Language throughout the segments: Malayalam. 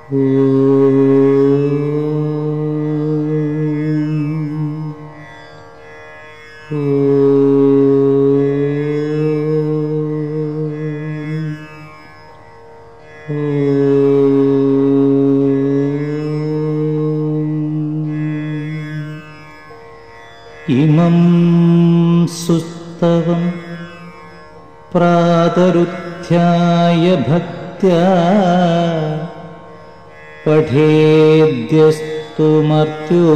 ഇമം സുസ്തവം പ്രാതരുത്ഥായ ഭക്ത്യാ പഠേദ്യസ്തു മർത്യോ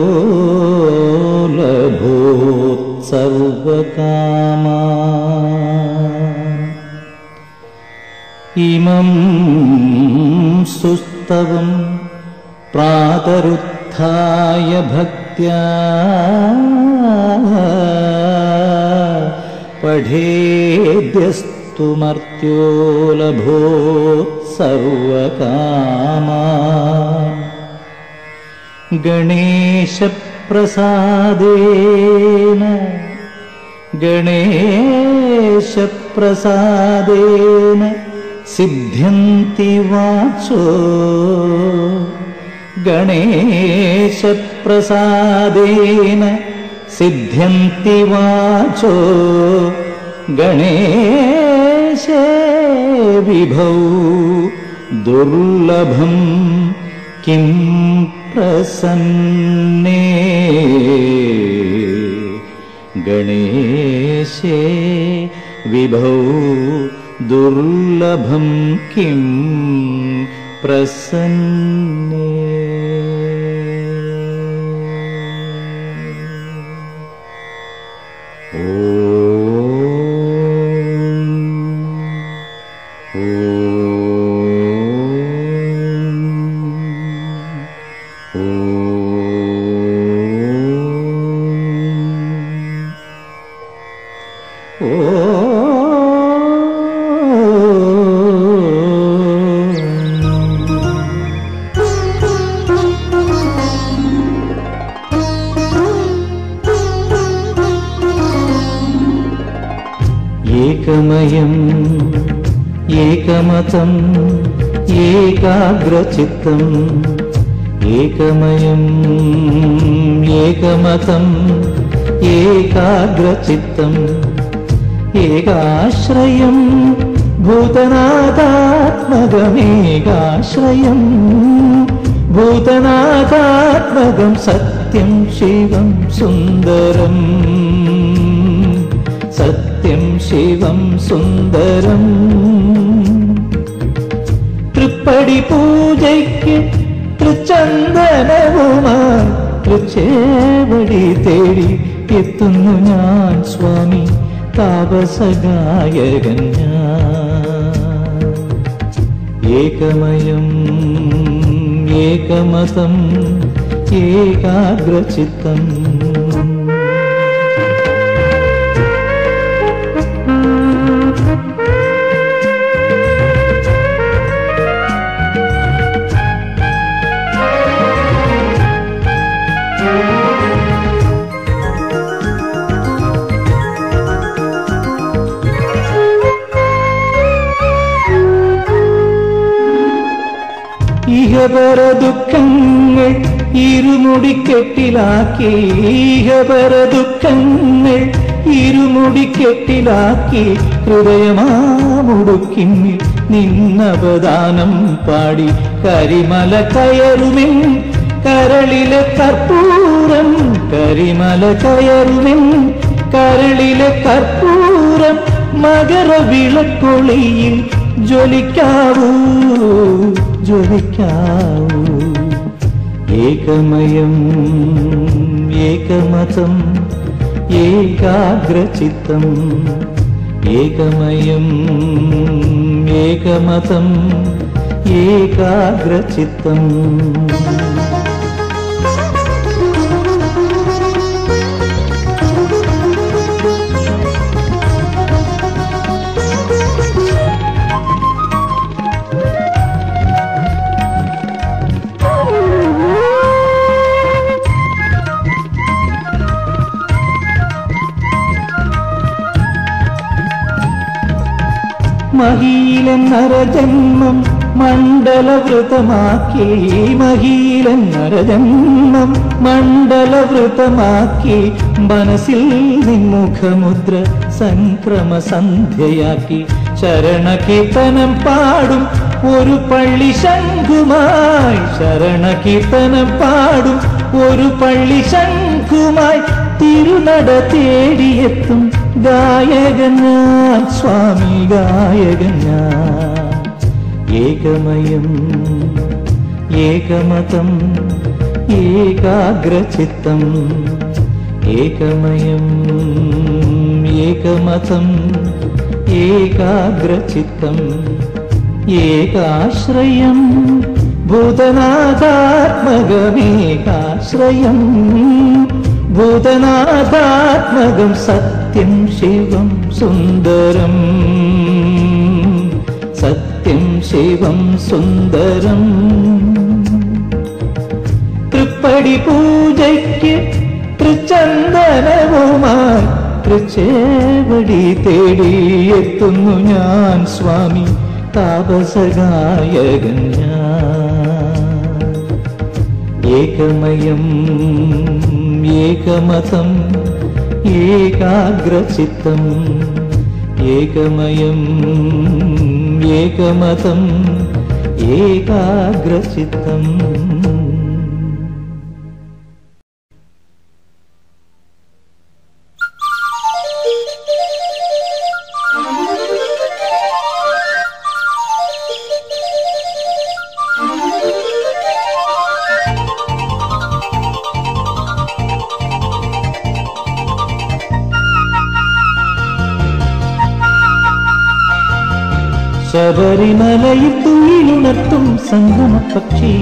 ലഭോത്സർവകാമാ ഇമം സുസ്തവം പ്രാതരുത്ഥായ ഭക്ത്യാ പഠേദ്യസ്തു മർത്യോ ലഭോത്സർവകാമാ ഗണേശപ്രസാദേന ഗണേശപ്രസാദേന സിദ്ധ്യന്തി വാചോ ഗണേശപ്രസാദേന സിദ്ധ്യന്തി വാചോ ഗണേശേ വിഭൗ ദുർലഭം കിം പ്രസന്നേ ഗണേശേ വിഭൗ ദുർലഭം കിം പ്രസന്നേ ഏകമയം ഏകമതം ഏകാഗ്രചിത്തം ഏകമയം ഏകമതം ഏകാഗ്രചിത്തം ഏകാശ്രയം ഭൂതനാഥാത്മകമേകാശ്രയം ഭൂതനാഥാത്മകം സത്യം ശിവം സുന്ദരം സത്യം ശിവം സുന്ദരം തൃപ്പടി പൂജയ്ക്ക് തൃച്ചന്ദനവുമായി തൃച്ചേവടി തേടി എത്തുന്നു ഞാൻ സ്വാമി താപസഗായകൻ ഞാൻ ഏകമയം ഏകമതം ഏകാഗ്രചിത്തം ഈഹപര ദുഃഖങ്ങൾ ഇരുമുടിക്കെട്ടിലാക്കി ഈഹപര ദുഃഖങ്ങൾ ഇരുമുടിക്കെട്ടിലാക്കി ഹൃദയമാമുടുക്കിന്നിൽ നിന്നവദാനം പാടി കരിമല കയറുമിൻ കരളിലെ കർപ്പൂരം കരിമല കയറുമിൻ കരളിലെ കർപ്പൂരം മകര വിളക്കൊളിയിൽ ജ്വലിക്കാവൂ ജ്വലിക്കാവൂ ഏകമയം ഏകമതം ഏകാഗ്രചിത്തം ഏകമയം ഏകമതം ഏകാഗ്രചിത്തം മഹീലൻ നരജന്മം മണ്ഡലവൃതമാക്കി മഹീലൻ നരജന്മം മണ്ഡലവൃതമാക്കി മനസ്സിൽ നിൻമുഖമുദ്ര സംക്രമ സന്ധ്യയാക്കി ശരണകീർത്തനം പാടും ഒരു പള്ളി ശംഖുമായി ശരണകീർത്തനം പാടും ഒരു പള്ളി ശംഖുമായി തിരുനട തേടിയെത്തും ഗായകൻ ഞാൻ സ്വാമി ഗായകൻ ഞാൻ ഏകമയം ഏകമതം ഏകാഗ്രചിത്തം ഏകമയം ഏകമതം ഏകാഗ്രചിത്തം ഏകാശ്രയം ഭൂതനാഥാത്മകമേകാശ്രയം ഭൂതനാഥാത്മകം സത്യം ശിവം സുന്ദരം സത്യം ശിവം സുന്ദരം തൃപ്പടി പൂജയ്ക്ക് തൃച്ചന്ദനവുമായി തൃച്ചേവടി തേടിയെത്തുന്നു ഞാൻ സ്വാമി താപസഗായകൻ ഞാൻ ഏകമയം ഏകമതം ഏകാഗ്രചിത്തം ഏകമയം ഏകമതം ഏകാഗ്രചിത്തം ശബരിമലയിൽ തുയിലുണർത്തും സംഗമപക്ഷി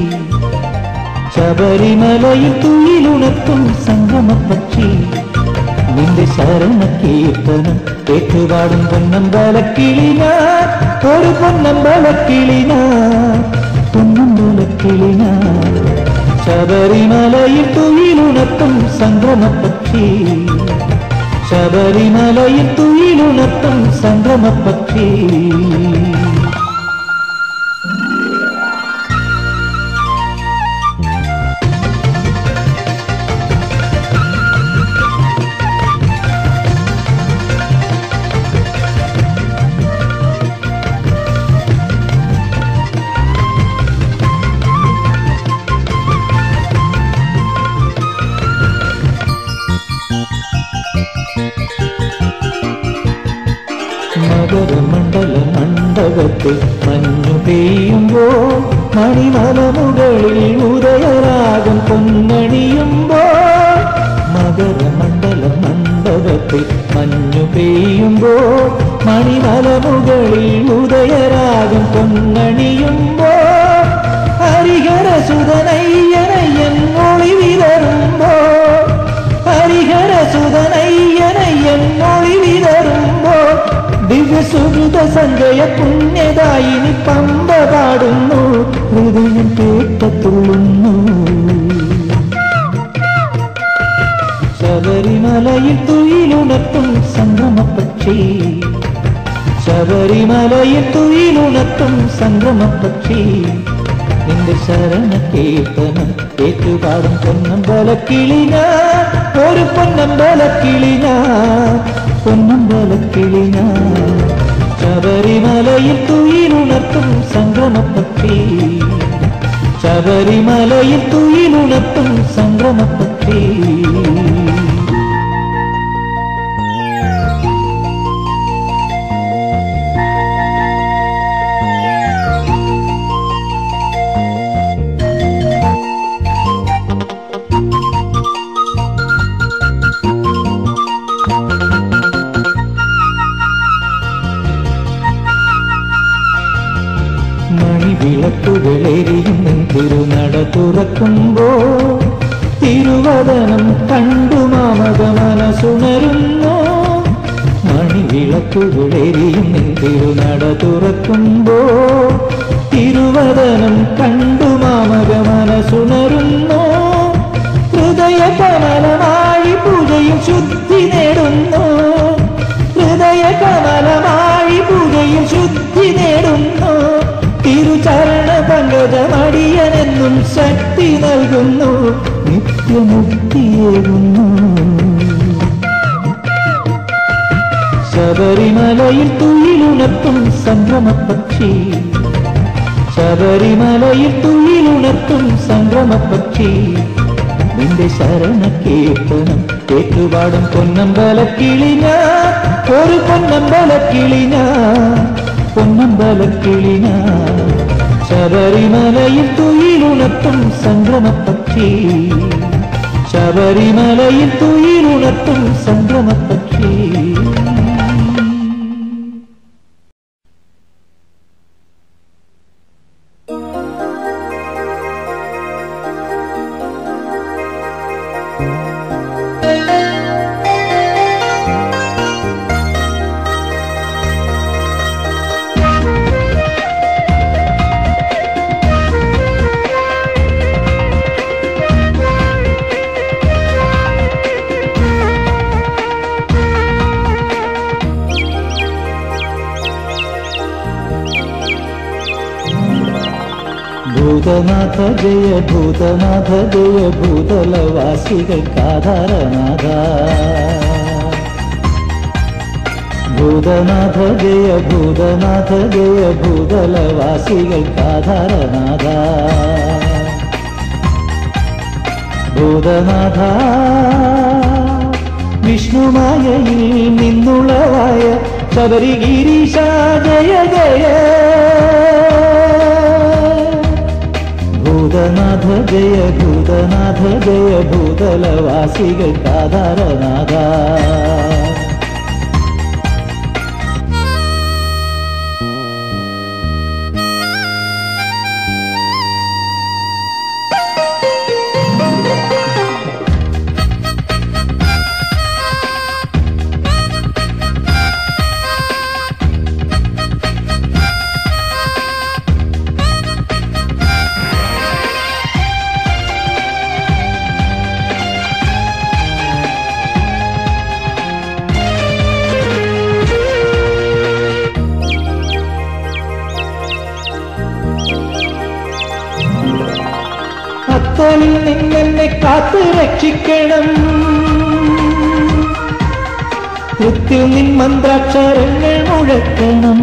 ശബരിമലയിൽ തുയിലുണർത്തും സംഗമപക്ഷി നിന്റെ ശരണ കീർത്തനം ഏറ്റുപാടും പൊന്നമ്പലക്കിളിന ഒരു പൊന്നമ്പലക്കിളിന പൊന്നമ്പലക്കിളിന ശബരിമലയിൽ തുയിലുണർത്തും സംഗമപക്ഷി ശബരിമലയിൽ തുയിലുണർത്തും സംഗമപക്ഷി മകരമണ്ഡല മണ്ഡപത്തിൽ മഞ്ഞു പെയ്യുമ്പോൾ മണിമല മുകളിൽ ഉദയരാഗം പൊന്നണിയുമ്പോൾ മകരമണ്ഡല മണ്ഡപത്തിൽ മഞ്ഞു പെയ്യുമ്പോൾ മണിമല മുകളിൽ ഉദയരാഗം പൊന്നണിയുമ്പോൾ ഹരിഹര സുതനയ്യനയ്യൻ മൊഴി വിതറുമ്പോൾ ഹരിഹര സുതനയ്യനയ്യൻ മൊഴി വിതറുമ്പോൾ ദിവസുഹൃത സഞ്ജയ പുണ്യദായിനി പമ്പ പാടുന്നു ഹൃദയം കേട്ടത്തുള്ളുന്നു ശബരിമലയിൽ തുയിലുണർത്തും സംഗമപക്ഷി ശബരിമലയിൽ തുയിലുണർത്തും സംഗമപക്ഷി നിന്റെ ശരണ കീർത്തനം ഏറ്റുപാടും പൊന്നമ്പലക്കിളിന ഒരു പൊന്നമ്പലക്കിളിന പൊന്നമ്പലക്കിളിന ശബരിമലയിൽ തുയിലുണർത്തും സംഗമപക്ഷി ശബരിമലയിൽ തുയിലുണർത്തും സംഗമപക്ഷി മണിവിളക്കുകളെരിയും തിരുനട തുറക്കുമ്പോ തിരുവദനം കണ്ടു മാമക മനസുണരുന്നു മണിവിളക്കുകളെരിയും തിരുനട തുറക്കുമ്പോ തിരുവദനം കണ്ടു മാമക മനസുണരുന്നു ഹൃദയ കമലമായി പൂജയും ശുദ്ധി നേടുന്നു ഹൃദയ കമലമായി പൂജയും ശുദ്ധി നേടുന്നു തിരുചര എന്നും ശക്തി നൽകുന്നു നിത്യമുക്തിയേകുന്നു ശബരിമലയിൽ തുയിലുണർത്തും സംഗമപക്ഷി ശബരിമലയിൽ തുയിലുണർത്തും സംഗമപക്ഷി നിന്റെ ശരണ കീർത്തനം ഏറ്റുപാടും പൊന്നമ്പല കിളിഞ്ഞ ഒരു പൊന്നമ്പല കിളിഞ്ഞ പൊന്നമ്പല കിളിഞ്ഞ ശബരിമലയിൽ തുയിലുണർത്തും സംഗമപക്ഷി ശബരിമലയിൽ തുയിലുണർത്തും സംഗമപക്ഷി ഭൂതനാഥ ജയ ഭൂതനാഥ ജയ ഭൂതലവാസികൾക്കാധാരനാഥ ഭൂതനാഥ ജയ ഭൂതനാഥ ജയ ഭൂതലവാസികൾക്കാധാരനാഥ ഭൂതനാഥ വിഷ്ണുമായയിൽ നിന്നുളവായ ശബരിഗിരീശ ജയ ജയ ഭൂതനാഥ ജയ ഭൂതനാഥ ജയ ഭൂതലവാസികൾക്കാധാരനാഥ അത്തലിൽ നിന്നെന്നെ കാത്തു രക്ഷിക്കണം കൃത്തിൽ നിൻ മന്ത്രാക്ഷരങ്ങൾ മുഴക്കണം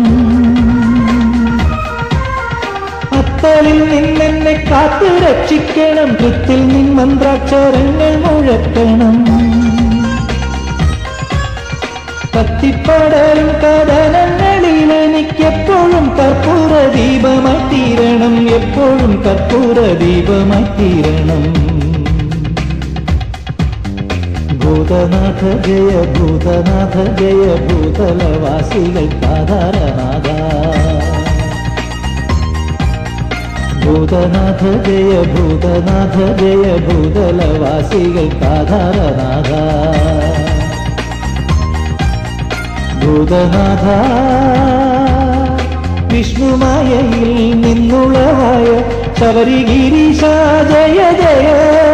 അത്തലിൽ നിന്നെന്നെ കാത്തു രക്ഷിക്കണം കൃത്തിൽ നിൻ മന്ത്രാക്ഷരങ്ങൾ മുഴക്കണം കത്തിപ്പടരും കഥനങ്ങളിൽ എനിക്കെപ്പോഴും കർപ്പൂര ദീപമായി തീരണം എപ്പോഴും കർപ്പൂര ദീപമായി തീരണം ഭൂതനാഥ ജയ ഭൂതനാഥ ജയ ഭൂതലവാസികൾക്കാധാരനാഥ ഭൂതനാഥ ജയ ഭൂതനാഥ ജയ ഭൂതലവാസികൾക്കാധാരനാഥ ഭൂതനാഥ വിഷ്ണുമായയിൽ നിന്നുളവായ ശബരിഗിരീശ ജയ ജയ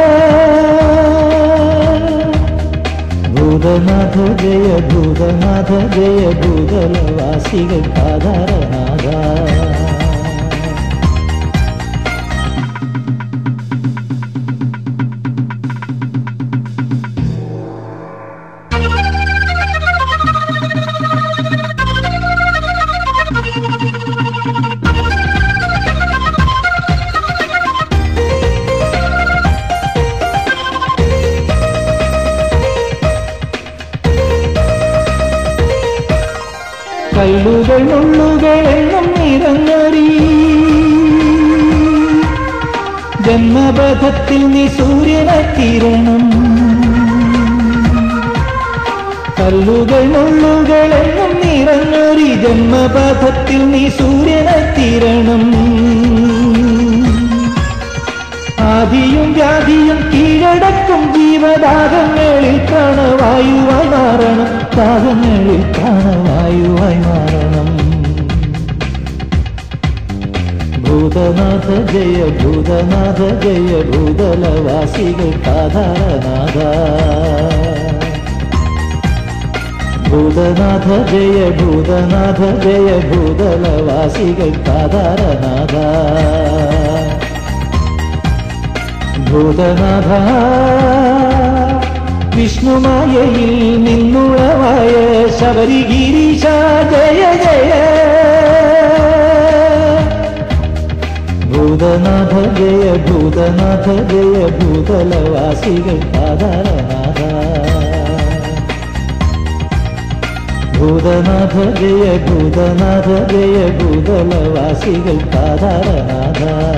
ഭൂതനാഥ ജയ ഭൂതനാഥ ജയ ഭൂതലവാസികൾക്കാധാരനാഥ കല്ലുകൾ നുള്ളുകൾ എന്നും നിറങ്ങറി ജന്മപഥത്തിൽ നീ സൂര്യനെത്തിരണം കല്ലുകൾ നുള്ളുകൾ എന്നും നിറങ്ങറി ജന്മപഥത്തിൽ നീ സൂര്യനെത്തിരണം ആദിയും വ്യാധിയും കീഴടക്കും ജീവദാഹങ്ങളിൽ പ്രാണവായുവായി മാറണം ദാഹങ്ങളിൽ പ്രാണവായുവായി മാറണം ഭൂതനാഥ ജയ ഭൂതനാഥ ജയ ഭൂതലവാസികൾക്കാധാരനാഥ ഭൂതനാഥ ജയ ഭൂതനാഥ ജയ ഭൂതലവാസികൾക്കാധാരനാഥ ഭൂതനാഥ വിഷ്ണുമായയിൽ നിന്നുളവായ ശബരിഗിരീശ ജയ ജയ ഭൂതനാഥ ജയ ഭൂതനാഥ ജയ ഭൂതലവാസികൾ ആധാരനാഥ ഭൂതനാഥ ജയ ഭൂതനാഥ ജയ ഭൂതലവാസികൾ ആധാരനാഥ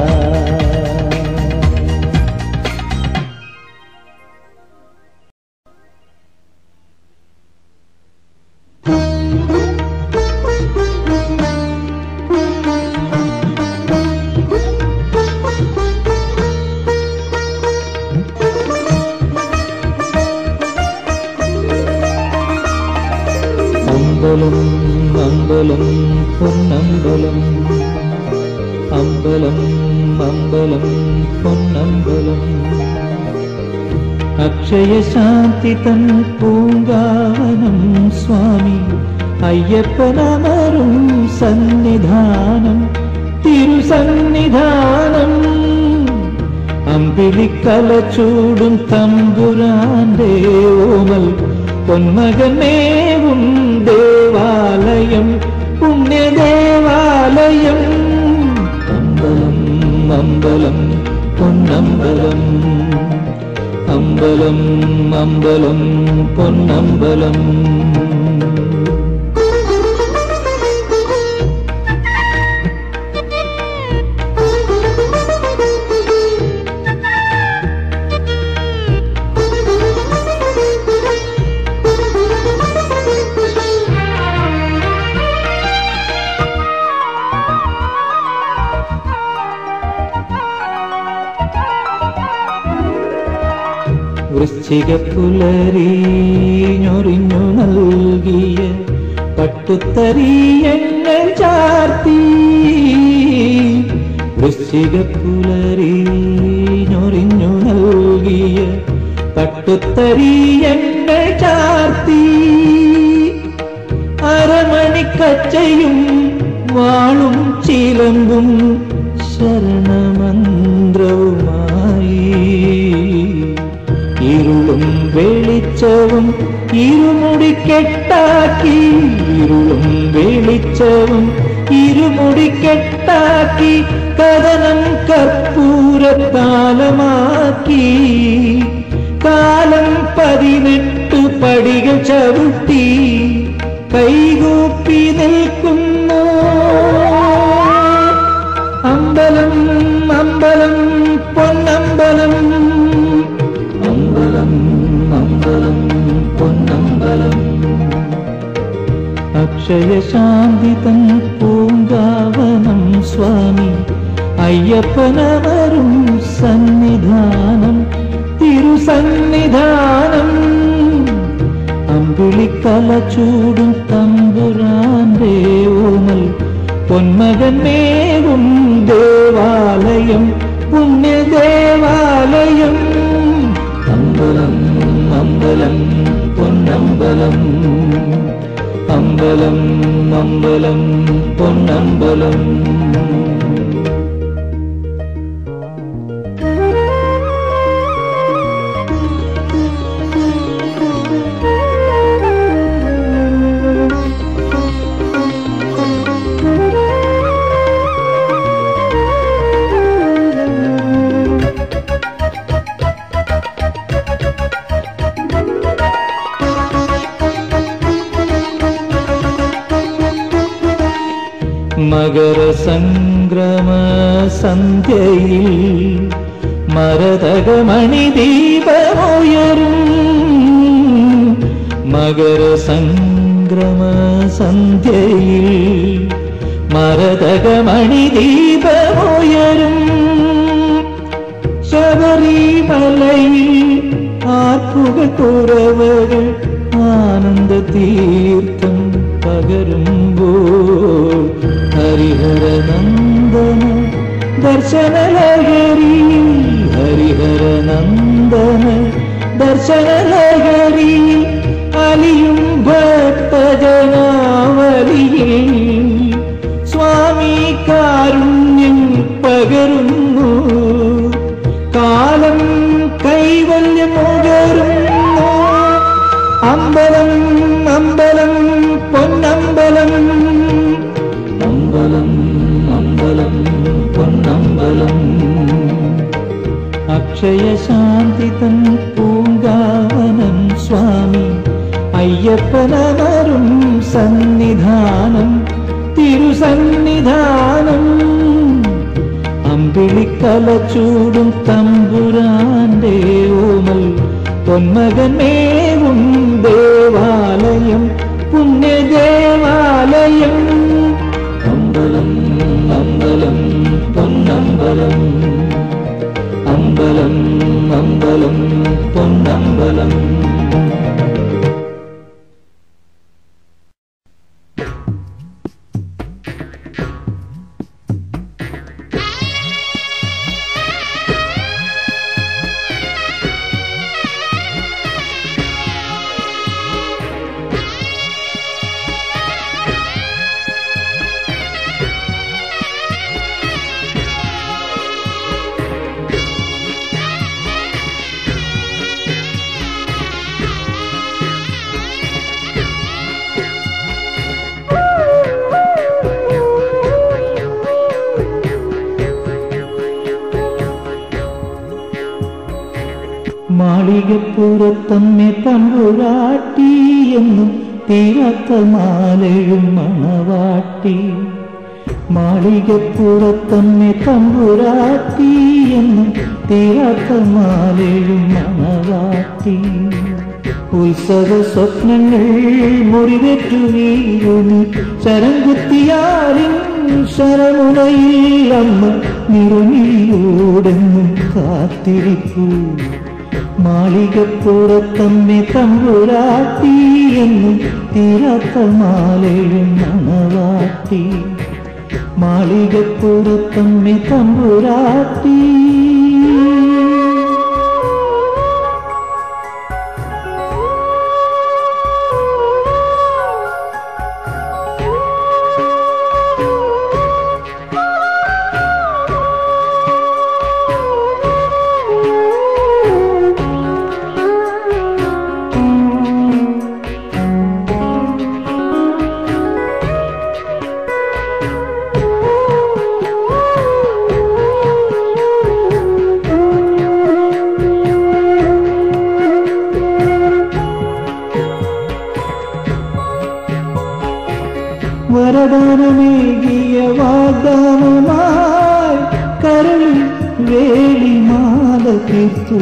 അമ്പലം അമ്പലം പൊന്നമ്പലം അമ്പലം അമ്പലം പൊന്നമ്പലം അക്ഷയശാന്തി തൻ പൂങ്കാവനം സ്വാമി അയ്യപ്പനമരും സന്നിധാനം തിരുസന്നിധാനം അമ്പിളിക്കല ചൂടും തമ്പുരാന്റെ ഓമൽ പൊന്മകനേവും ദേവാലയം പുണ്യദേവാലയം അമ്പലം അമ്പലം പൊന്നമ്പലം അമ്പലം അമ്പലം പൊന്നമ്പലം വൃശ്ചിക പുലരിഞ്ഞൊറിഞ്ഞു നൽകിയ പട്ടുത്തറിയങ്ങൾ ചാർത്തി വൃശ്ചിക പുലരിഞ്ഞൊറിഞ്ഞു നൽകിയ പട്ടുത്തറിയങ്ങൾ ചാർത്തി അരമണിക്കച്ചയും വാളും ചിലമ്പും ശരണമന്ത്രവുമായി ഇരുളും വെളിച്ചവും ഇരുമുടിക്കെട്ടാക്കി ഇരുളും വെളിച്ചവും ഇരുമുടിക്കെട്ടാക്കി കഥനം കർപ്പൂരത്താലമാക്കി കാലം പതിനെട്ട് പടികൾ ചവിട്ടി കൈകൂപ്പി നിൽക്കുന്നു അമ്പലം അമ്പലം പൊന്നമ്പലം അമ്പലം അമ്പലം പൊന്നമ്പലം അക്ഷയശാന്തി തൻ പൂങ്കാവനം സ്വാമി അയ്യപ്പനവരും സന്നിധാനം തിരുസന്നിധാനം അമ്പിളിക്കല ചൂടും തമ്പുരാന്റെ ഓമൽ പൊന്മകൻ മേവും ദേവാലയം പുണ്യദേവാലയം അമ്പലം അമ്പലം പൊന്നമ്പലം അമ്പലം അമ്പലം പൊന്നമ്പലം മകരസംക്രമ സന്ധ്യയിൽ മരതകമണി ദീപമുയരും മകരസംക്രമ സന്ധ്യയിൽ മരതകമണി ദീപമുയരും ശബരിമലയിൽ ആർപ്പുക കുറവകൾ ആനന്ദ തീർത്ഥം പകരുമ്പോൾ ഹരിഹരനന്ദന ദർശനലഹരി ഹരിഹരനന്ദന ദർശനലഹരി അലിയും ഭക്തജനാവലിയിൽ സ്വാമി കാരുണ്യം പകരുന്നു കാലം അമ്പലം അമ്പലം അമ്പലം പൊന്നമ്പലം അക്ഷയശാന്തിതൻ പൂങ്കാവനം സ്വാമി അയ്യപ്പനവരും സന്നിധാനം തിരുസന്നിധാനം അമ്പിളിക്കല ചൂടും തമ്പുരാന്റെ ഓമൽ പൊന്മകമേവും ദേവാലയം പുണ്യദേവാലയം അമ്പലം അമ്പലം പൊന്നമ്പലം അമ്പലം അമ്പലം പൊന്നമ്പലം മാളികപ്പുറത്തമ്മെ തമ്പുരാട്ടി എന്നും തീരാത്ത മാലഴും മണവാട്ടി മാളികപ്പുറത്തമ്മെ തമ്പുരാട്ടി എന്നും തീരാത്ത മാലഴും മണവാട്ടി ഉത്സവ സ്വപ്നങ്ങൾ മുറിവേറ്റു വീഴുന്നു ശരം കുത്തിയാലിൻ ശരമുനയിൽ അമ്മ നിറമിയോടെന്നും കാത്തിരിപ്പൂ മാളികപ്പുറത്തമ്മെ തമ്പുരാട്ടി എന്നും തീരാത്ത മാലയും മണവാട്ടി മാളികപ്പുറത്തമ്മെ തമ്പുരാട്ടി വരദാനമേകിയ വാഗ്ദാനമായി കരളിൽ വേളിമാല തീർത്തു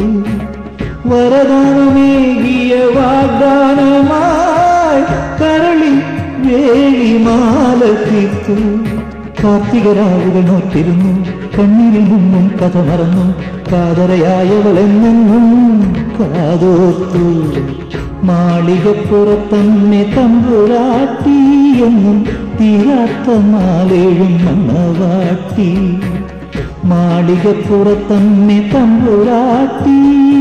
വരദാനമേകിയ വാഗ്ദാനമായി കരളിൽ വേളിമാല തീർത്തു കാർത്തികരാവുകൾ നോറ്റിരുന്നു കണ്ണീരിൽ നിന്നും കഥ മറന്നു കാതരയായവളെന്നെന്നും കാതോർത്തു മാളികപ്പുറത്തന്നെ തമ്പുരാട്ടി എന്നും തീരാത്ത മാലേഴും മണ്ണവാട്ടി മാളികപ്പുറത്തന്നെ തമ്പുരാട്ടി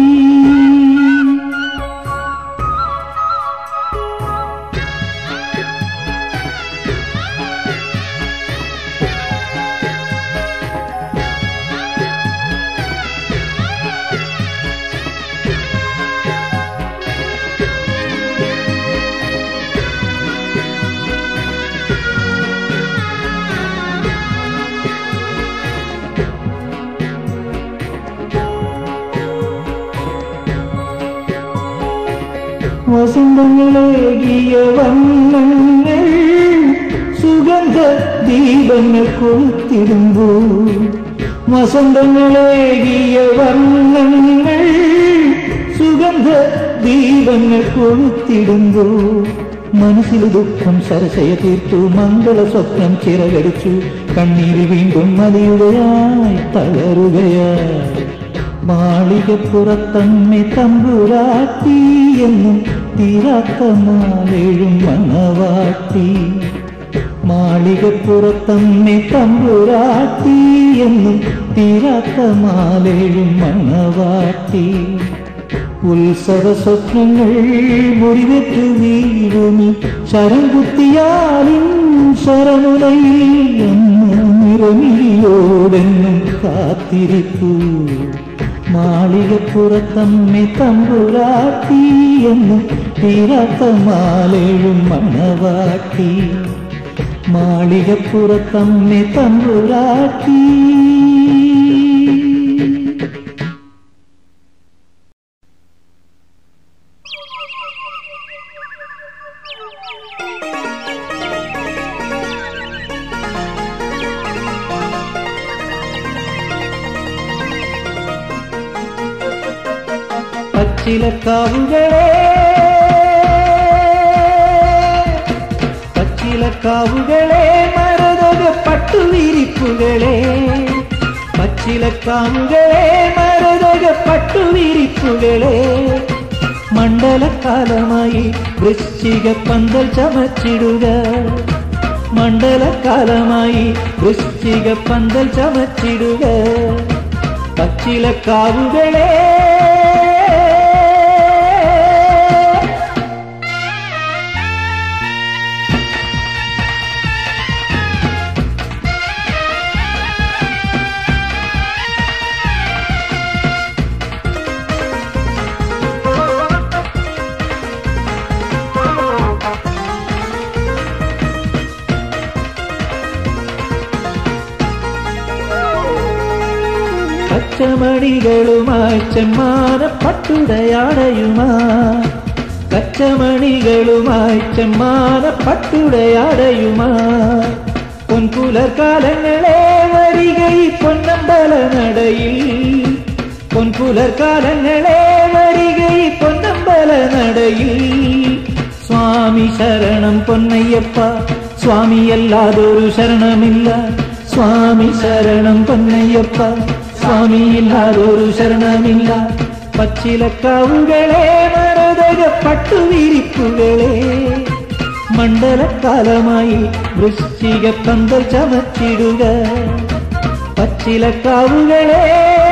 വസന്തങ്ങളേകിയ വണ്ണങ്ങൾ സുഗന്ധ ദീപങ്ങൾ കൊളുത്തിടുമ്പോൾ വസന്തങ്ങളേകിയ വർണ്ണങ്ങൾ സുഗന്ധ ദീപങ്ങൾ കൊളുത്തിടുമ്പോൾ മനസ്സിൽ ദുഃഖം സരസയ തീർത്തു മംഗള സ്വപ്നം ചിറകടിച്ചു കണ്ണീര് വീണ്ടും മതിയുകയായി തളരുകയായി മാളികപ്പുറത്തമ്മെ തമ്പുരാട്ടി എന്നും തീരാത്ത മാലേഴും മണവാട്ടി മാളികപ്പുറത്തമ്മെ തമ്പുരാട്ടി എന്നും തീരാത്ത മാലേഴും മണവാട്ടി ഉത്സവ സ്വപ്നങ്ങൾ മുറിവെറ്റ് വീഴുമി ശരം കുത്തിയാലിൻ ശരമുനയിൽ എന്ന് നിറമിഴിയോടെന്നും കാത്തിരിപ്പൂ മാളികപ്പുറത്തമ്മി തമ്പുരാട്ടി എന്ന് തീരാത്ത മാലേഴും മണവാട്ടി മാളികപ്പുറത്തമ്മി തമ്പുരാട്ടി പച്ചിലക്കാവുകളെ പച്ചിലക്കാവുകളെ മരതക പട്ടുവിരിപ്പുകളെ പച്ചിലക്കാവുകളെ മരതക പട്ടുവിരിപ്പുകളെ മണ്ഡലകാലമായി വൃശ്ചിക പന്തൽ ചമച്ചിടുക മണ്ഡലകാലമായി വൃശ്ചിക പന്തൽ ചമച്ചിടുക പച്ചിലക്കാവുകളെ കച്ചമണികളുമായി ചെമ്മാന പട്ടുടയാടയുമായി കച്ചമണികളുമായി ചെമ്മാന പട്ടുടയാടയുമായി പൊൻപുലർക്കാലങ്ങളെ വരികൈ പൊന്നമ്പല നടയിൽ പൊൻപുലർക്കാലങ്ങളെ വരികൈ പൊന്നമ്പല നടയിൽ സ്വാമി ശരണം പൊന്നയ്യപ്പ സ്വാമിയല്ലാതൊരു ശരണമില്ല സ്വാമി ശരണം പൊന്നയ്യപ്പ സ്വാമിയില്ലാതൊരു ശരണമില്ല പച്ചിലക്കാവുകളെ മരതക പട്ടുവിരിപ്പുകളെ മണ്ഡലക്കാലമായി വൃശ്ചിക പന്തൽ ചമച്ചിടുക പച്ചിലക്കാവുകളെ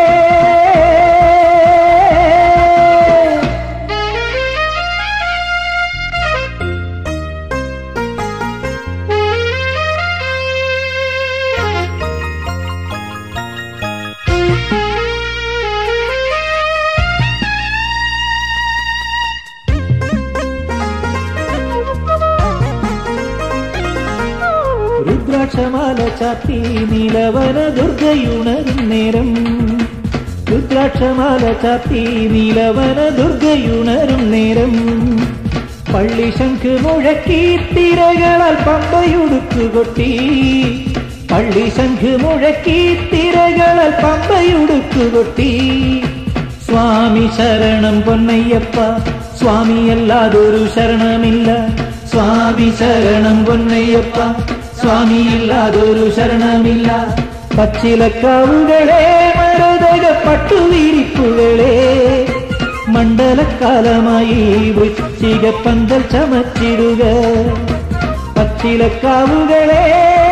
രുദ്രാക്ഷമാല ചാത്തി നീലവന ദുർഗയുണരും നേരം രുദ്രാക്ഷമാല ചാത്തി നീലവന ദുർഗയുണരും നേരം പള്ളി ശംഖ് മുഴക്കി തിരകളാൽ പമ്പയുടുക്കു കൊട്ടി പള്ളി ശംഖ് മുഴക്കി തിരകളാൽ പമ്പയുടുക്കു കൊട്ടി സ്വാമി ശരണം പൊന്നയ്യപ്പ സ്വാമിയല്ലാതൊരു ശരണമില്ല സ്വാമി ശരണം പൊന്നയ്യപ്പ സ്വാമിയില്ലാതൊരു ശരണമില്ല പച്ചിലക്കാവുകളെ മരതക പട്ടുവിരിപ്പുകളെ മണ്ഡലക്കാലമായി വൃശ്ചിക പന്തൽ ചമച്ചിടുക പച്ചിലക്കാവുകളെ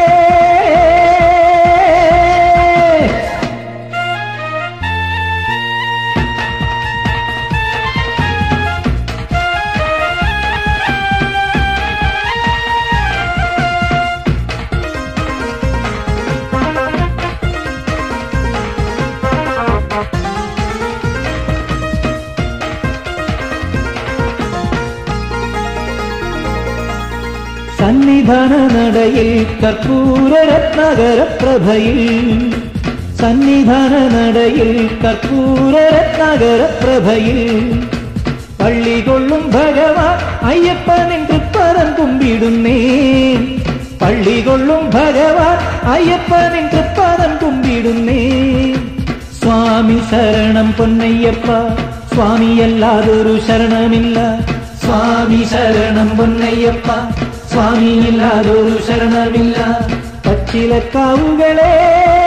സന്നിധാന നടയിൽ കർപ്പൂര രത്നകര പ്രഭയിൽ സന്നിധാന നടയിൽ കർപ്പൂര രത്നകര പ്രഭയിൽ പള്ളി കൊള്ളും ഭഗവാൻ അയ്യപ്പനിൻ തൃപ്പദം കുമ്പിടുന്നേ പള്ളി കൊള്ളും ഭഗവാൻ അയ്യപ്പനിൻ തൃപ്പദം കുമ്പിടുന്നേ സ്വാമി ശരണം പൊന്നയ്യപ്പ സ്വാമിയല്ലാതൊരു ശരണമില്ല സ്വാമി ശരണം പൊന്നയ്യപ്പ സ്വാമിയില്ലാതൊരു ശരണമില്ല പച്ചിലക്കാവുകളെ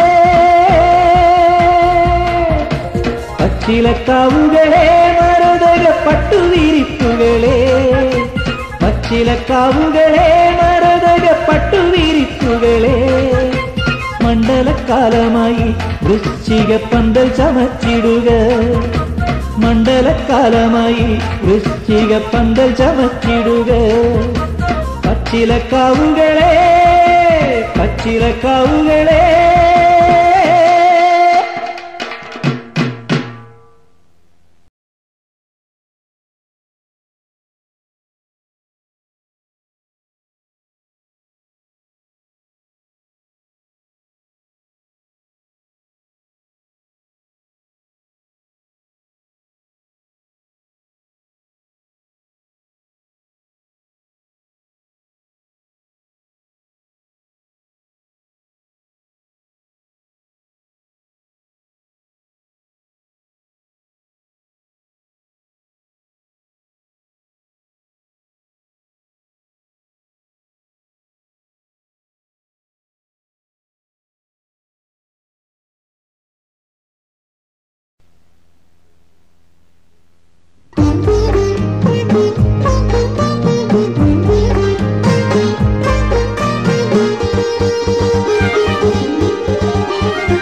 പച്ചിലക്കാവുകളെ മരതക പട്ടുവിരിപ്പുകളെ പച്ചിലക്കാവുകളെ മരതക പട്ടുവിരിപ്പുകളെ മണ്ഡലക്കാലമായി വൃശ്ചിക പന്തൽ ചമച്ചിടുക മണ്ഡലക്കാലമായി വൃശ്ചിക പന്തൽ ചമച്ചിടുക പച്ചിലക്കാവുകളെ പച്ചിലക്കാവുകളെ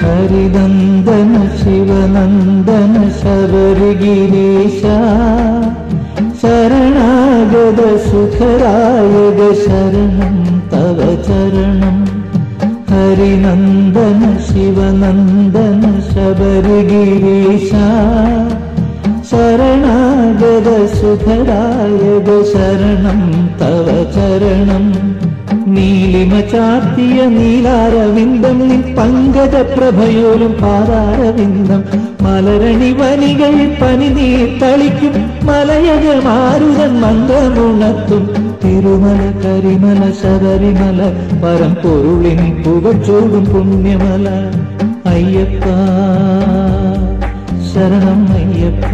ഹരിനന്ദന ശിവനന്ദന ശബരിഗിരീശ ശരണാഗത സുഖരായക ശരണം തവ ചരണം ഹരിനന്ദന ശിവനന്ദന ശബരിഗിരീശ ശരണാഗത സുഖരായക ശരണം തവ ചരണം നീലിമ ചാർത്തിയ നീലാരവിന്ദം നിൻ പങ്കജ പ്രഭയോലും പാതാരവിന്ദം മലരണി വനികൾ പനിനീർ തളിക്കും മലയജ മാരുതൻ മന്ത്രമുണർത്തും തിരുമല കരിമല ശബരിമല പരമ്പൊരുളിൻ പുകച്ചൂടും പുണ്യമല അയ്യപ്പ ശരണം അയ്യപ്പ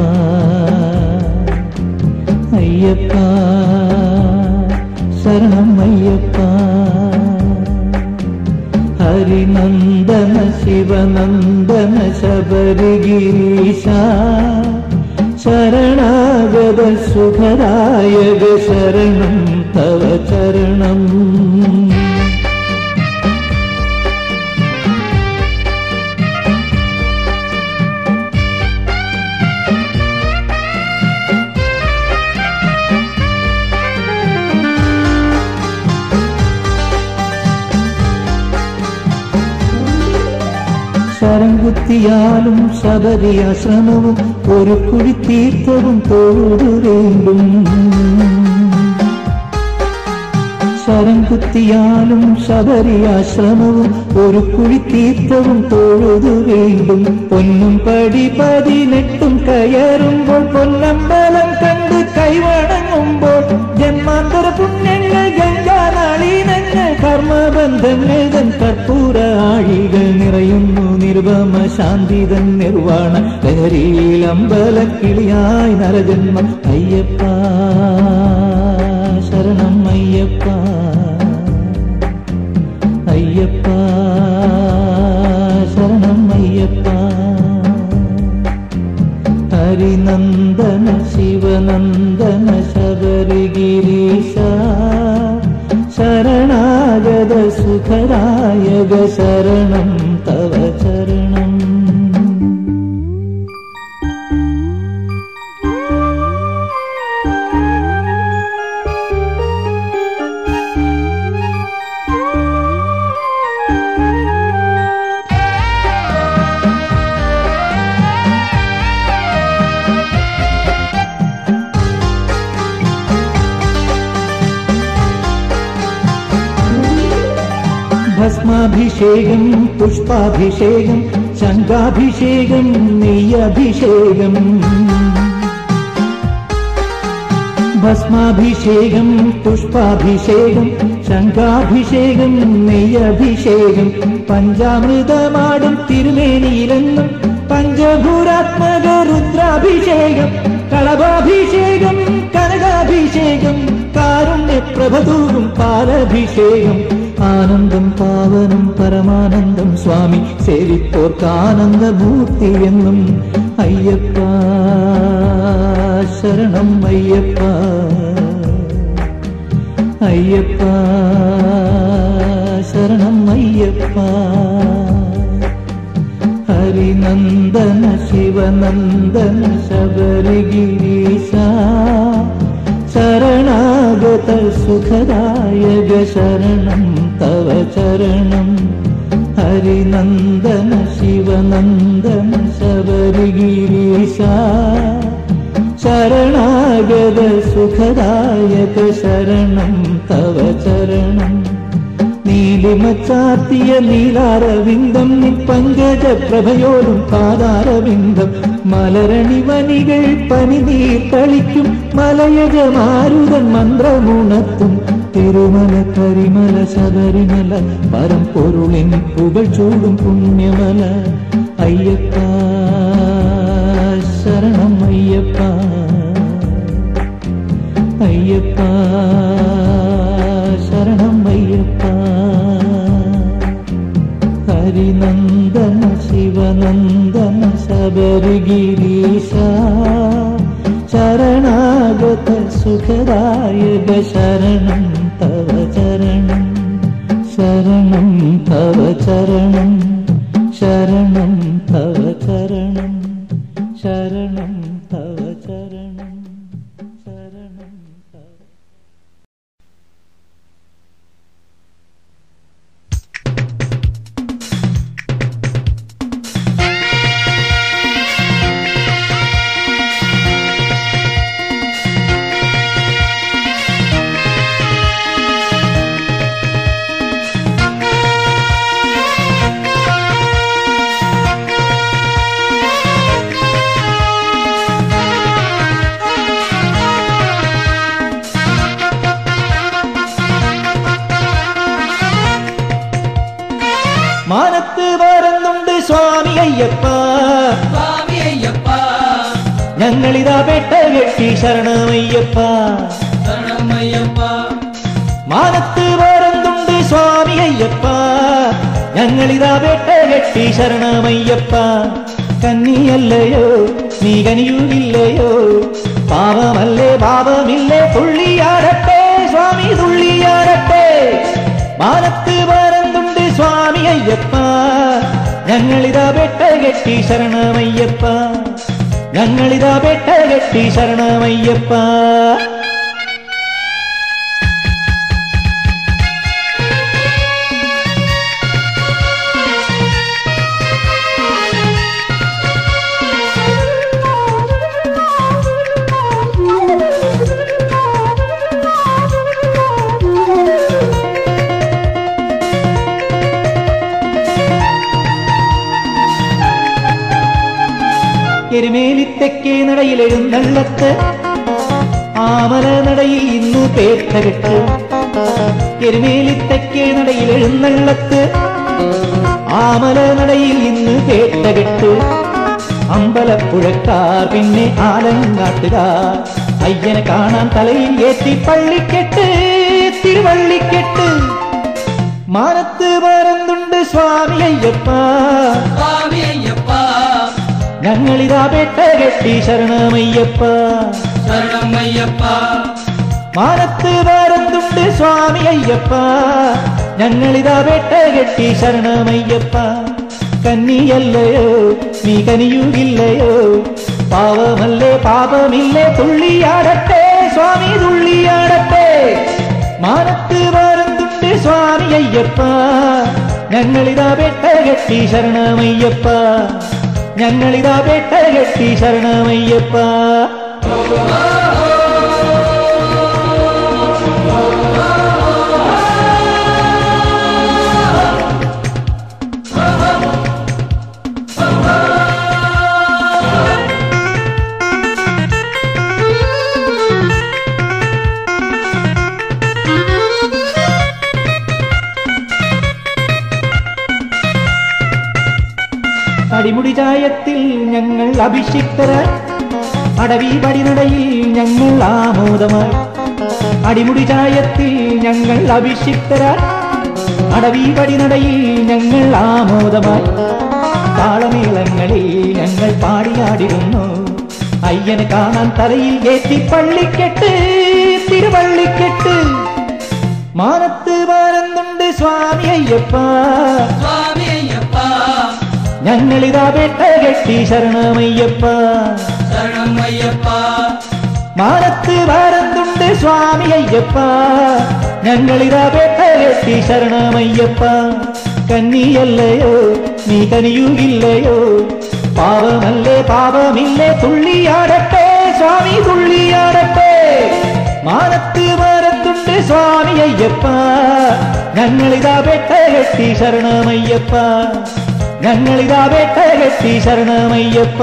അയ്യപ്പ ശരണം അയ്യപ്പ ഹരിനന്ദന ശിവനന്ദന ശബരിഗിരീശ ശരണാഗത സുഖരായക ശരണം തവ ചരണം ശരംകുത്തിയാലും ശബരിയാശ്രമവും ഒരു കുഴി തീർത്ഥവും തൊഴുതു വേണ്ടും ശരംകുത്തിയാലും ശബരിയാശ്രമവും ഒരു കുഴി തീർത്ഥവും തൊഴുതു വേണ്ടും പൊന്നും പടി പതിനെട്ടും കയറുമ്പോൾ പൊന്നമ്പലം കണ്ട് കൈവണങ്ങുമ്പോൾ ജന്മാന്തര പുണ്യങ്ങൾ ഗംഗാനാളീനങ്ങൾ കർമ്മബന്ധങ്ങൾ തൻ കർപ്പൂര ആഴികൾ നിറയുന്നു നിർവമ ശാന്തിതൻ നിർവാണ ലഹരിയിൽ അമ്പലക്കിളിയായി നരജന്മം അയ്യപ്പ ശരണം അയ്യപ്പ അയ്യപ്പ ശരണം അയ്യപ്പ ഹരിനന്ദന ശിവനന്ദന ശബരിഗിരീശ ശരണാഗത സുഖരായക ശരണം തവ ചരണം ഭസ്മാഭിഷേകം പുഷ്പാഭിഷേകം ശംഖാഭിഷേകം നെയ്യഭിഷേകം ഭസ്മാഭിഷേകം പുഷ്പാഭിഷേകം ശംഖാഭിഷേകം നെയ്യഭിഷേകം പഞ്ചാമൃതമാടും തിരുമേനിയിലെന്നും പഞ്ചഭൂരാത്മക രുദ്രാഭിഷേകം കളഭാഭിഷേകം കനകാഭിഷേകം കാരുണ്യപ്രഭതൂകും പാലഭിഷേകം ആനന്ദം പാവനം പരമാനന്ദം സ്വാമി സേവിപ്പോർക്കാനന്ദമൂർത്തി എന്നും അയ്യപ്പ ശരണം അയ്യപ്പ അയ്യപ്പ ശരണം അയ്യപ്പ ഹരിനന്ദന ശിവനന്ദന ശബരിഗിരീശ ശരണാഗത സുഖദായക ശരണം തവ ചരണം ഹരിനന്ദന ശിവനന്ദന ശബരിഗിരീശ ശരണാഗത സുഖദായക ശരണം തവ ചരണം നീലിമ ചാർത്തിയ നീലാരവിന്ദം നിൻ പങ്കജ പ്രഭയോടും പാതാരവിന്ദം മലരണി വനികൾ പനിനീർ കളിക്കും മലയജ മാരുതൻ മന്ത്രമുണർത്തും തിരുമല കരിമല ശബരിമല പരമ്പൊരുളിൻ പുകൾ ചൂടും പുണ്യമല അയ്യപ്പ ശരണം അയ്യപ്പ അയ്യപ്പ ശരണം അയ്യപ്പ ഹരിനന്ദന ശിവനന്ദന ശബരിഗിരീശ ശരണാഗത സുഖദായക ശരണം തവ ചരണം ശരണം തവ ചരണം ശരണം ശരണം തവ ചരണം ശരണം തവ ചരണം ശരണം തവ മാനത്ത് വരുന്നുണ്ട് സ്വാമി അയ്യപ്പ സ്വാമി അയ്യപ്പ ഞങ്ങളിതാ പെട്ട കെട്ടി ശരണമയ്യപ്പ ശരണമയ്യപ്പ മാനത്ത് വരുന്നുണ്ട് സ്വാമി അയ്യപ്പ ഞങ്ങളിതാ പെട്ട കെട്ടി ശരണമയ്യപ്പ കന്നിയല്ലയോ നീ കനിയുകില്ലയോ പാപമല്ലേ പാപമില്ലേ തുള്ളിയാടട്ടെ സ്വാമി തുള്ളിയാടട്ടെ മാനത്ത് വരുന്നുണ്ട് സ്വാമി അയ്യപ്പ ഞങ്ങളിതാ പെട്ട കെട്ടി ശരണമയ്യപ്പ ഞങ്ങളിതാ പെട്ട കെട്ടി ശരണമയ്യപ്പ എരുമേലിത്തെക്കേ നടയിൽ എഴുന്നള്ളത്ത് ആമല നടയിൽ ഇന്ന് പേർത്തകെട്ട് എരുമേലിത്തെക്കേ നടയിൽ എഴുന്നള്ളത്ത് ആമല നടയിൽ ഇന്ന് പേർത്തകെട്ട് അമ്പലപ്പുഴക്കാർ പിന്നെ ആലങ്ങാട്ടുകാർ അയ്യനെ കാണാൻ തലയിൽ ഏറ്റി പള്ളിക്കെട്ട് തിരുവള്ളിക്കെട്ട് മാനത്ത് പറന്നുണ്ട് സ്വാമി അയ്യപ്പ സ്വാമി അയ്യപ്പ ഞങ്ങളിതാ പെട്ട കെട്ടി ശരണമയ്യപ്പ ശരണമയ്യപ്പ മാനത്ത് പറന്നുണ്ട് സ്വാമി അയ്യപ്പ ഞങ്ങളിതാ പെട്ട കെട്ടി ശരണമയ്യപ്പ കന്നിയല്ലയോ നീ കനിയുകില്ലയോ പാവമല്ലേ പാപമില്ലേ തുള്ളിയാടട്ടെ സ്വാമി തുള്ളിയാടട്ടെ മാനത്ത് പറന്നുണ്ട് സ്വാമി അയ്യപ്പ ഞങ്ങളിതാ പെട്ട കെട്ടി ശരണമയ്യപ്പ ഞങ്ങളിതാ പെട്ട കെട്ടി ശരണമയ്യപ്പ അടിമുടി ചായത്തിൽ ഞങ്ങൾ അഭിഷിക്തരായി അടവി പടിനടയിൽ ഞങ്ങൾ ആമോദമായി അടിമുടി ചായത്തിൽ ഞങ്ങൾ അഭിഷിക്തരായി അടവി പടിനടയിൽ ഞങ്ങൾ ആമോദമായി താളമേളങ്ങളിൽ ഞങ്ങൾ പാടിയാടിരുന്നു അയ്യനെ കാണാൻ തലയിൽ ഏറ്റി പള്ളിക്കെട്ട് തിരുവള്ളിക്കെട്ട് മാനത്ത് വാരന്നുണ്ട് സ്വാമി അയ്യപ്പ സ്വാമി അയ്യപ്പ ഞങ്ങളിതാ പെട്ട കെട്ടി ശരണമയ്യപ്പ ശരണമയ്യപ്പ മാനത്ത് വാരന്തുണ്ട് സ്വാമി അയ്യപ്പ ഞങ്ങളിതാ പെട്ട കെട്ടി ശരണമയ്യപ്പ കന്നിയല്ലയോ നീ കനിയുകില്ലയോ പാവമല്ലേ പാപമില്ലേ തുള്ളിയാടട്ടെ സ്വാമി തുള്ളിയാടട്ടെ മാനത്ത് വാരത്തുണ്ട് സ്വാമി അയ്യപ്പ ഞങ്ങളിതാ പെട്ട കെട്ടി ശരണമയ്യപ്പ ഞങ്ങളിതാ പെട്ട കെട്ടി ശരണമയ്യപ്പ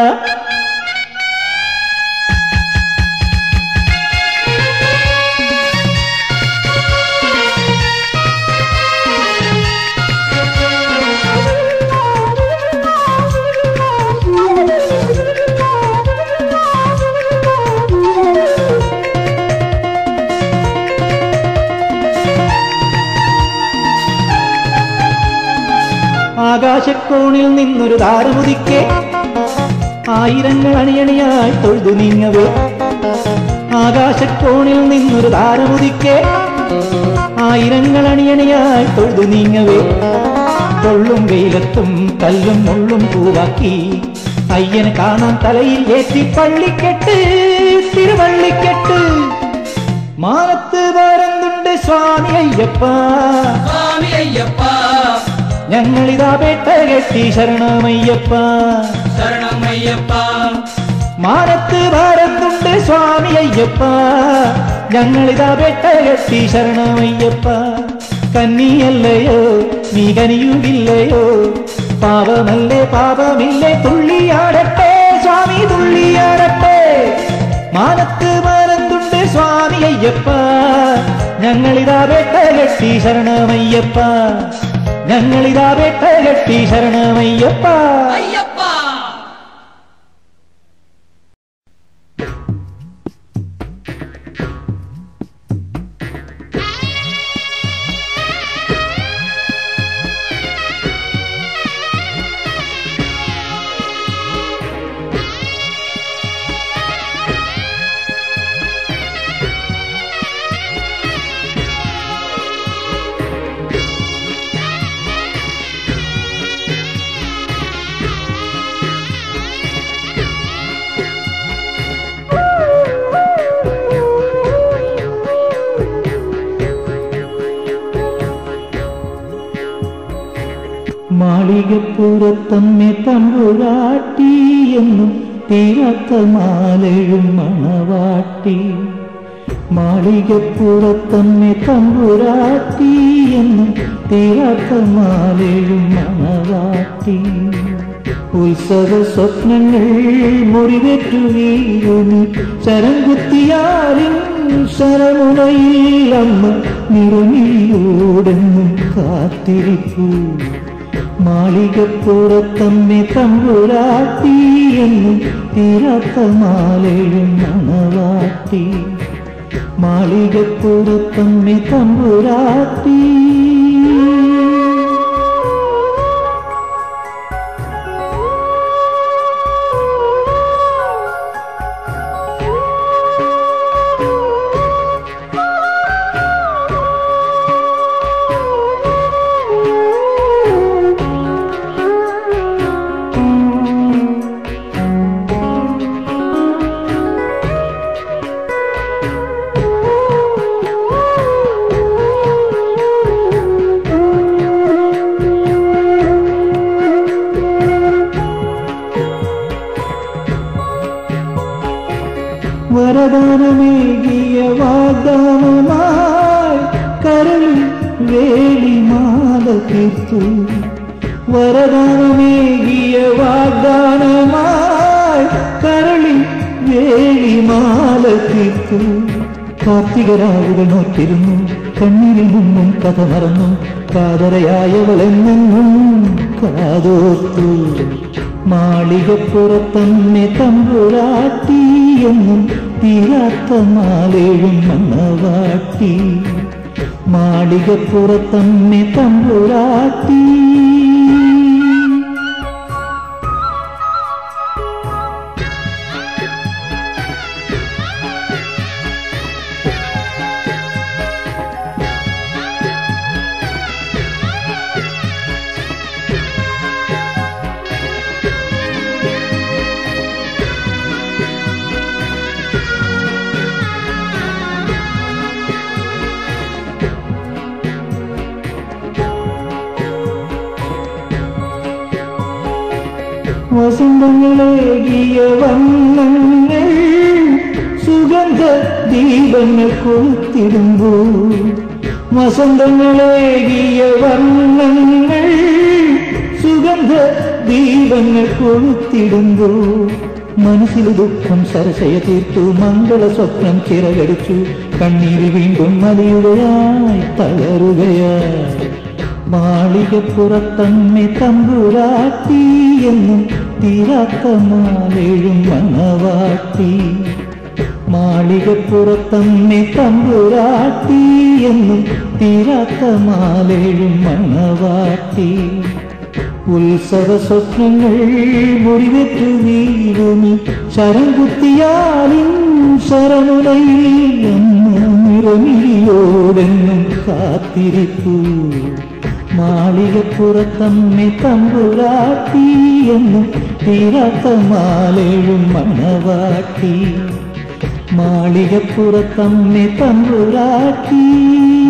ആകാശക്കോണിൽ നിന്നൊരു താരമുദിക്കെ ആയിരങ്ങൾ അണിയണിയായി തൊഴുതു നീങ്ങവേ ആകാശക്കോണിൽ നിന്നൊരു താരമുദിക്കെ ആയിരങ്ങൾ അണിയണിയായി തൊഴുതു നീങ്ങവേ പൊള്ളും വെയിലത്തും കല്ലും മുള്ളും പൂവാക്കി അയ്യനെ കാണാൻ തലയിൽ ഏറ്റി പള്ളിക്കെട്ട് തിരുവള്ളിക്കെട്ട് മാനത്ത് പരന്നുണ്ട് സ്വാമി അയ്യപ്പ സ്വാമി അയ്യപ്പ ഞങ്ങളിതാ പേട്ട കെട്ടി ശരണമയ്യപ്പ ശരണം അയ്യപ്പ മാനത്ത് പരന്നുണ്ട് സ്വാമി അയ്യപ്പ ഞങ്ങളിതാ പേട്ട കെട്ടി ശരണമയ്യപ്പ കന്നിയല്ലയോ നീ കനിയുകില്ലയോ പാപമല്ലേ പാപമില്ലേ തുള്ളിയാടട്ടെ സ്വാമി തുള്ളിയാടട്ടെ മാനത്ത് മറന്നുണ്ട് സ്വാമി അയ്യപ്പ ഞങ്ങളിതാ വേട്ട കെട്ടി ശരണമയ്യപ്പ ഞങ്ങളിതാ വേട്ട കെട്ടി ശരണമയ്യപ്പ അയ്യപ്പ മാളികപ്പുറത്തമ്മെ തമ്പുരാട്ടി എന്നും തീരാത്ത മാലയും മണവാട്ടി മാളികപ്പുറത്തമ്മെ തമ്പുരാട്ടി എന്നും തീരാത്ത മാലയും മണവാട്ടി ഉത്സവ സ്വപ്നങ്ങൾ മുറിവേറ്റു വീഴുന്നു ശരം കുത്തിയാലും ശരമുനയിൽ അമ്മ നിറമിയോടെന്നും കാത്തിരിപ്പൂ മാളികപ്പുറത്തമ്മെ തമ്പുരാട്ടി എന്നും തീരാത്ത മാലയും മണവാട്ടി മാളികപ്പുറത്തമ്മെ തമ്പുരാട്ടി വരദാനമേകിയ വാഗ്ദാനമായി കരളിൽ വേളിമാല തീർത്തു വരദാനമേകിയ വാഗ്ദാനമായി കരളിൽ വേളിമാല തീർത്തു കാർത്തികരാവുകൾ നോറ്റിരുന്നു കണ്ണീരിൽ നിന്നും കഥ മറന്നു കാതരയായവളെന്നും കാതോർത്തു മാളികപ്പുറത്തന്നെ തമ്പുരാട്ടി എന്നും തീരാത്ത മാലേഴും മണ്ണവാട്ടി മാളികപ്പുറത്തന്നെ തമ്പുരാട്ടി വസന്തങ്ങളേകിയ വണ്ണങ്ങൾ സുഗന്ധ ദീപങ്ങൾ കൊളുത്തിടുമ്പോൾ വസന്തങ്ങളേകിയ വർണ്ണങ്ങൾ സുഗന്ധ ദീപങ്ങൾ കൊളുത്തിടുമ്പോൾ മനസ്സിൽ ദുഃഖം സരസയ തീർത്തു മംഗള സ്വപ്നം ചിറകടിച്ചു കണ്ണീര് വീണ്ടും മതിയുകയായി തളരുകയായി മാളികപ്പുറത്തമ്മെ തമ്പുരാട്ടി എന്നും തീരാത്ത മാലേഴും മണവാട്ടി മാളികപ്പുറത്തമ്മെ തമ്പുരാട്ടി എന്നും തീരാത്ത മാലേഴും മണവാട്ടി ഉത്സവ സ്വപ്നങ്ങൾ മുറിവെറ്റു വീഴുമി ശരം കുത്തിയാലും ശരമുനയിൽ എന്ന നിറമിഴിയോടെന്നും കാത്തിരിപ്പൂ മാളികപ്പുറത്തമ്മി തമ്പുരാട്ടി എന്നും തീരാത്ത മാലേഴും മണവാട്ടി മാളികപ്പുറത്തമ്മി തമ്പുരാട്ടി